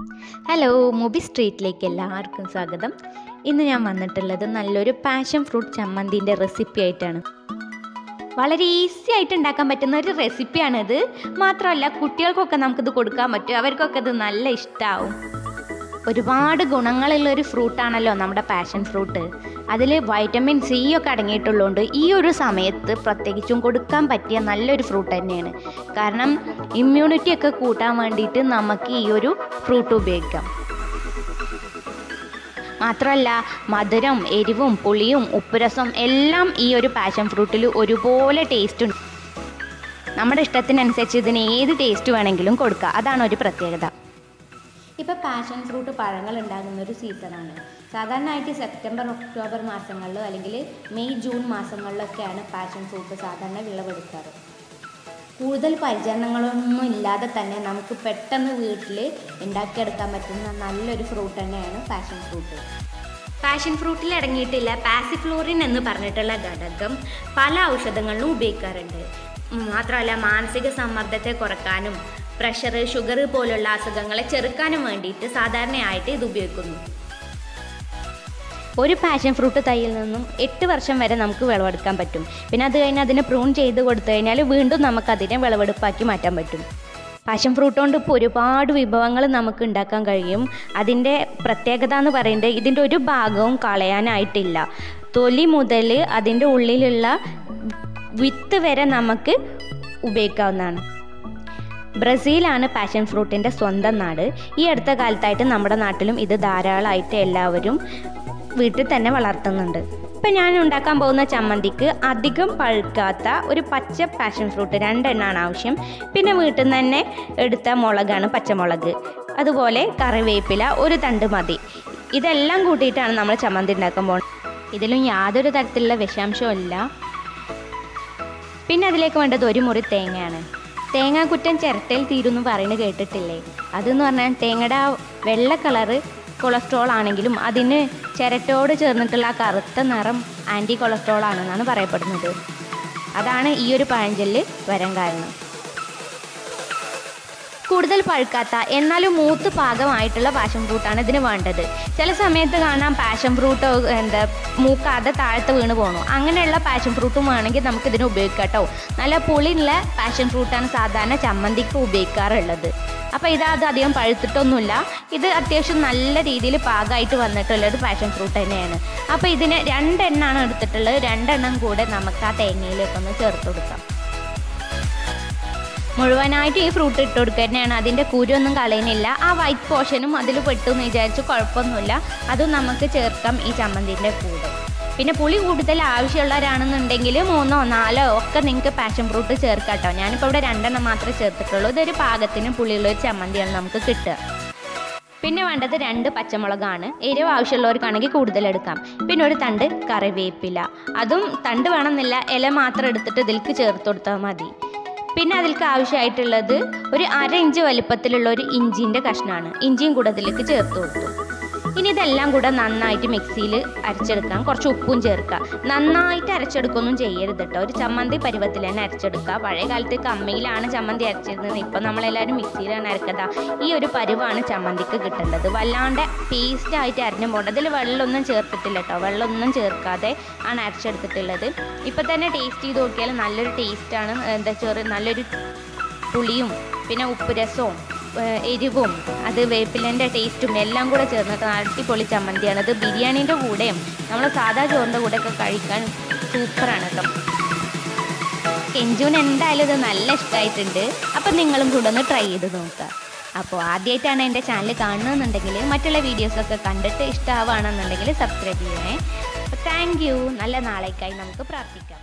hello മൂബി സ്ട്രീറ്റിലേക്ക് എല്ലാവർക്കും സ്വാഗതം ഇന്ന് ഞാൻ വന്നിട്ടുള്ളത് നല്ലൊരു പാഷൻ ഫ്രൂട്ട് ചമ്മന്തിൻ്റെ റെസിപ്പി ആയിട്ടാണ് വളരെ ഈസി ആയിട്ട് ഉണ്ടാക്കാൻ പറ്റുന്ന ഒരു റെസിപ്പിയാണിത് മാത്രമല്ല കുട്ടികൾക്കൊക്കെ നമുക്കിത് കൊടുക്കാൻ പറ്റും അവർക്കൊക്കെ ഇത് നല്ല ഇഷ്ടമാവും ഒരുപാട് ഗുണങ്ങളുള്ള ഒരു ഫ്രൂട്ടാണല്ലോ നമ്മുടെ പാഷൻ ഫ്രൂട്ട് അതിൽ വൈറ്റമിൻ സി ഒക്കെ അടങ്ങിയിട്ടുള്ളതുകൊണ്ട് ഈ ഒരു സമയത്ത് പ്രത്യേകിച്ചും കൊടുക്കാൻ പറ്റിയ നല്ലൊരു ഫ്രൂട്ട് തന്നെയാണ് കാരണം ഇമ്മ്യൂണിറ്റി ഒക്കെ കൂട്ടാൻ വേണ്ടിയിട്ട് നമുക്ക് ഈ ഒരു ഫ്രൂട്ട് ഉപയോഗിക്കാം മാത്രമല്ല മധുരം എരിവും പുളിയും ഉപ്പുരസം എല്ലാം ഈ ഒരു പാഷൻ ഫ്രൂട്ടിൽ ഒരുപോലെ ടേസ്റ്റ് ഉണ്ട് നമ്മുടെ ഇഷ്ടത്തിനനുസരിച്ച് ഇതിന് ഏത് ടേസ്റ്റ് വേണമെങ്കിലും കൊടുക്കുക അതാണ് ഒരു പ്രത്യേകത ഇപ്പോൾ പാഷൻ ഫ്രൂട്ട് പഴങ്ങൾ ഉണ്ടാകുന്ന ഒരു സീസണാണ് സാധാരണയായിട്ട് സെപ്റ്റംബർ ഒക്ടോബർ മാസങ്ങളിലോ അല്ലെങ്കിൽ മെയ് ജൂൺ മാസങ്ങളിലൊക്കെയാണ് പാഷൻ ഫ്രൂട്ട് സാധാരണ വിളവെടുക്കാറ് കൂടുതൽ പരിചരണങ്ങളൊന്നും ഇല്ലാതെ തന്നെ നമുക്ക് പെട്ടെന്ന് വീട്ടിൽ ഉണ്ടാക്കിയെടുക്കാൻ പറ്റുന്ന നല്ലൊരു ഫ്രൂട്ട് തന്നെയാണ് പാഷൻ ഫ്രൂട്ട് പാഷൻ ഫ്രൂട്ടിൽ അടങ്ങിയിട്ടില്ല പാസിഫ്ലോറിൻ എന്ന് പറഞ്ഞിട്ടുള്ള ഘടകം പല ഔഷധങ്ങളിലും ഉപയോഗിക്കാറുണ്ട് മാത്രമല്ല മാനസിക സമ്മർദ്ദത്തെ കുറക്കാനും പ്രഷർ ഷുഗർ പോലുള്ള അസുഖങ്ങളെ ചെറുക്കാനും വേണ്ടിയിട്ട് സാധാരണയായിട്ട് ഇത് ഉപയോഗിക്കുന്നു ഒരു പാഷൻ ഫ്രൂട്ട് തൈയിൽ നിന്നും എട്ട് വർഷം വരെ നമുക്ക് വിളവെടുക്കാൻ പറ്റും പിന്നെ അത് കഴിഞ്ഞ് അതിനെ പ്രൂൺ ചെയ്ത് കൊടുത്തു കഴിഞ്ഞാൽ വീണ്ടും നമുക്കതിനെ വിളവെടുപ്പാക്കി മാറ്റാൻ പറ്റും പാഷൻ ഫ്രൂട്ട് കൊണ്ട് ഇപ്പോൾ ഒരുപാട് വിഭവങ്ങൾ നമുക്ക് ഉണ്ടാക്കാൻ കഴിയും അതിൻ്റെ പ്രത്യേകത എന്ന് പറയുന്നത് ഇതിൻ്റെ ഒരു ഭാഗവും കളയാനായിട്ടില്ല തൊലി മുതൽ അതിൻ്റെ ഉള്ളിലുള്ള വിത്ത് വരെ നമുക്ക് ഉപയോഗിക്കാവുന്നതാണ് ബ്രസീലാണ് പാഷൻ ഫ്രൂട്ടിൻ്റെ സ്വന്തം നാട് ഈ അടുത്ത കാലത്തായിട്ട് നമ്മുടെ നാട്ടിലും ഇത് ധാരാളമായിട്ട് എല്ലാവരും വീട്ടിൽ തന്നെ വളർത്തുന്നുണ്ട് ഇപ്പം ഞാൻ ഉണ്ടാക്കാൻ പോകുന്ന ചമ്മന്തിക്ക് അധികം പഴുക്കാത്ത ഒരു പച്ച പാഷൻ ഫ്രൂട്ട് രണ്ടെണ്ണമാണ് ആവശ്യം പിന്നെ വീട്ടിൽ നിന്ന് തന്നെ എടുത്ത മുളകാണ് പച്ചമുളക് അതുപോലെ കറിവേപ്പില ഒരു തണ്ട് മതി ഇതെല്ലാം കൂട്ടിയിട്ടാണ് നമ്മൾ ചമ്മന്തി ഉണ്ടാക്കാൻ പോകുന്നത് ഇതിലും യാതൊരു തരത്തിലുള്ള വിഷാംശവും ഇല്ല പിന്നെ അതിലേക്ക് വേണ്ടത് ഒരു മുറി തേങ്ങയാണ് തേങ്ങാക്കുറ്റൻ ചിരട്ടയിൽ തീരുന്നു പറയുന്നത് കേട്ടിട്ടില്ലേ അതെന്ന് പറഞ്ഞാൽ തേങ്ങയുടെ ആ വെള്ള കളറ് കൊളസ്ട്രോൾ ആണെങ്കിലും അതിന് ചിരട്ടയോട് ചേർന്നിട്ടുള്ള ആ കറുത്ത നിറം ആൻറ്റി കൊളസ്ട്രോൾ ആണെന്നാണ് പറയപ്പെടുന്നത് അതാണ് ഈ ഒരു പഴഞ്ചൊല്ല് വരാൻ കാരണം കൂടുതൽ പഴുക്കാത്ത എന്നാലും മൂത്ത് പാകമായിട്ടുള്ള പാഷൻ ഫ്രൂട്ടാണ് ഇതിന് വേണ്ടത് ചില സമയത്ത് കാണാം പാഷൻ ഫ്രൂട്ട് എന്താ മൂക്കാതെ താഴത്ത് വീണ് പോകണു അങ്ങനെയുള്ള പാഷൻ ഫ്രൂട്ടും വേണമെങ്കിൽ നമുക്ക് ഇതിന് ഉപയോഗിക്കാം കേട്ടോ നല്ല പുളിയുള്ള പാഷൻ ഫ്രൂട്ടാണ് സാധാരണ ചമ്മന്തിക്ക് ഉപയോഗിക്കാറുള്ളത് അപ്പോൾ ഇതത് അധികം പഴുത്തിട്ടൊന്നുമില്ല ഇത് അത്യാവശ്യം നല്ല രീതിയിൽ പാകമായിട്ട് വന്നിട്ടുള്ളത് പാഷൻ ഫ്രൂട്ട് തന്നെയാണ് അപ്പോൾ ഇതിന് രണ്ടെണ്ണമാണ് എടുത്തിട്ടുള്ളത് രണ്ടെണ്ണം കൂടെ നമുക്ക് ആ തേങ്ങയിലേക്കൊന്ന് ചേർത്ത് കൊടുക്കാം മുഴുവനായിട്ട് ഈ ഫ്രൂട്ട് ഇട്ട് കൊടുക്കുക തന്നെയാണ് അതിൻ്റെ കുരുവൊന്നും കളയുന്നില്ല ആ വൈറ്റ് പോർഷനും അതിൽ പെട്ടു എന്ന് വിചാരിച്ച് കുഴപ്പമൊന്നുമില്ല അതും നമുക്ക് ചേർക്കാം ഈ ചമ്മന്തിൻ്റെ കൂടെ പിന്നെ പുളി കൂടുതൽ ആവശ്യമുള്ളവരാണെന്നുണ്ടെങ്കിൽ മൂന്നോ നാലോ ഒക്കെ നിങ്ങൾക്ക് പാഷൻ ഫ്രൂട്ട് ചേർക്കാം കേട്ടോ ഞാനിപ്പോൾ ഇവിടെ രണ്ടെണ്ണം മാത്രമേ ചേർത്തിട്ടുള്ളൂ ഇതൊരു പാകത്തിന് പുളിയുള്ള ഒരു ചമ്മന്തിയാണ് നമുക്ക് കിട്ടുക പിന്നെ വേണ്ടത് രണ്ട് പച്ചമുളകാണ് എരിവ് ആവശ്യമുള്ളവർക്കാണെങ്കിൽ കൂടുതൽ എടുക്കാം പിന്നെ ഒരു തണ്ട് കറിവേപ്പില അതും തണ്ട് വേണമെന്നില്ല ഇല മാത്രം എടുത്തിട്ട് ഇതിലേക്ക് ചേർത്ത് കൊടുത്താൽ മതി പിന്നെ അതിലേക്ക് ആവശ്യമായിട്ടുള്ളത് ഒരു അര ഇഞ്ച് വലിപ്പത്തിലുള്ള ഒരു ഇഞ്ചിൻ്റെ കഷ്ണമാണ് ഇഞ്ചിയും കൂടെ അതിലേക്ക് ചേർത്ത് കൊടുത്തു ഇനി ഇതെല്ലാം കൂടെ നന്നായിട്ട് മിക്സിയിൽ അരച്ചെടുക്കാം കുറച്ച് ഉപ്പും ചേർക്കുക നന്നായിട്ട് അരച്ചെടുക്കൊന്നും ചെയ്യരുത് കേട്ടോ ഒരു ചമ്മന്തി പരുവത്തിൽ തന്നെ അരച്ചെടുക്കുക പഴയ കാലത്ത് കമ്മിയിലാണ് ചമ്മന്തി അരച്ചിരുന്നത് ഇപ്പം നമ്മളെല്ലാവരും മിക്സിയിലാണ് അരക്കത ഈ ഒരു പരുവാണ് ചമ്മന്തിക്ക് കിട്ടേണ്ടത് വല്ലാണ്ട് പേസ്റ്റായിട്ട് അരഞ്ഞു പോകേണ്ടത് അതിൽ വെള്ളമൊന്നും ചേർത്തിട്ടില്ല കേട്ടോ വെള്ളമൊന്നും ചേർക്കാതെ ആണ് അരച്ചെടുത്തിട്ടുള്ളത് ഇപ്പം തന്നെ ടേസ്റ്റ് ചെയ്ത് നോക്കിയാൽ നല്ലൊരു ടേസ്റ്റാണ് എന്താ ചെറു നല്ലൊരു പുളിയും പിന്നെ ഉപ്പ് രസവും എരിവും അത് വേപ്പിലിൻ്റെ ടേസ്റ്റും എല്ലാം കൂടെ ചേർന്നിട്ട് അടിപൊളി ചമ്മന്തിയാണ് ഇത് ബിരിയാണീൻ്റെ കൂടെയും നമ്മൾ സാധാ ചോറിൻ്റെ കൂടെയൊക്കെ കഴിക്കാൻ സൂപ്പറാണ് കേട്ടോ കെഞ്ചുവിന് എന്തായാലും ഇത് നല്ല ഇഷ്ടമായിട്ടുണ്ട് അപ്പം നിങ്ങളും കൂടെ ഒന്ന് ട്രൈ ചെയ്ത് നോക്കുക അപ്പോൾ ആദ്യമായിട്ടാണ് എൻ്റെ ചാനൽ കാണുന്നതെന്നുണ്ടെങ്കിൽ മറ്റുള്ള വീഡിയോസൊക്കെ കണ്ടിട്ട് ഇഷ്ടമാവുകയാണെന്നുണ്ടെങ്കിൽ സബ്സ്ക്രൈബ് ചെയ്യണേ അപ്പോൾ താങ്ക് യു നല്ല നാളേക്കായി നമുക്ക് പ്രാർത്ഥിക്കാം